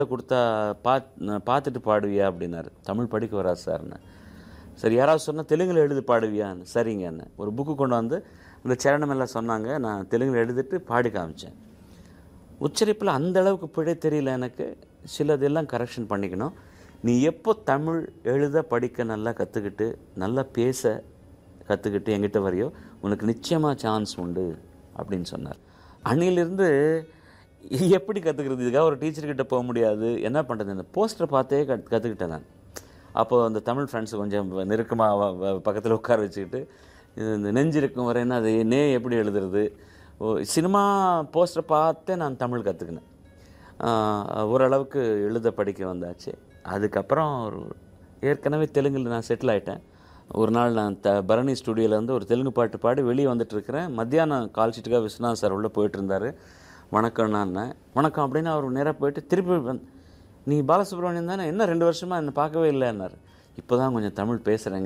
கொடுத்தா பாத் பார்த்துட்டு பாடுவியா அப்படின்னாரு தமிழ் படிக்க வராது சார்னு சரி யாராவது சொன்னால் தெலுங்கில் எழுதி பாடுவியான்னு சரிங்கன்னு ஒரு புக்கு கொண்டு வந்து அந்த சரணம் எல்லாம் சொன்னாங்க நான் தெலுங்கில் எழுதிட்டு பாடி காமிச்சேன் உச்சரிப்பில் அந்த அளவுக்கு பிழை தெரியல எனக்கு சிலதெல்லாம் கரெக்ஷன் பண்ணிக்கணும் நீ எப்போ தமிழ் எழுத படிக்க நல்லா கற்றுக்கிட்டு நல்லா பேச கற்றுக்கிட்டு என்கிட்ட வரையோ உனக்கு நிச்சயமாக சான்ஸ் உண்டு அப்படின்னு சொன்னார் அன்னையிலிருந்து எப்படி கற்றுக்கிறது இதுக்காக ஒரு டீச்சர்கிட்ட போக முடியாது என்ன பண்ணுறது இந்த போஸ்டரை பார்த்தே கத் கற்றுக்கிட்டேன் நான் அப்போது அந்த தமிழ் ஃப்ரெண்ட்ஸ் கொஞ்சம் நெருக்கமாக பக்கத்தில் உட்கார வச்சுக்கிட்டு இது இந்த நெஞ்சு இருக்கும் வரைன்னா அது நே எப்படி எழுதுறது ஓ சினிமா போஸ்டரை பார்த்தே நான் தமிழ் கற்றுக்கினேன் ஓரளவுக்கு எழுத படிக்க வந்தாச்சு அதுக்கப்புறம் ஒரு ஏற்கனவே தெலுங்கில் நான் செட்டில் ஆகிட்டேன் ஒரு நாள் நான் த பரணி ஸ்டுடியோவில் வந்து ஒரு தெலுங்கு பாட்டு பாடி வெளியே வந்துட்டு இருக்கிறேன் மத்தியானம் கால் ஷீட்டுக்காக விஸ்வநாத் சார் உள்ளே போயிட்டு இருந்தார் வணக்கம் நான் வணக்கம் அப்படின்னு அவர் நேராக போயிட்டு திருப்பி வந்து, நீ பாலசுப்ரமணியம் தானே என்ன ரெண்டு வருஷமாக என்னை பார்க்கவே இல்லைன்னாரு இப்போ தான் கொஞ்சம் தமிழ் பேசுகிறேங்க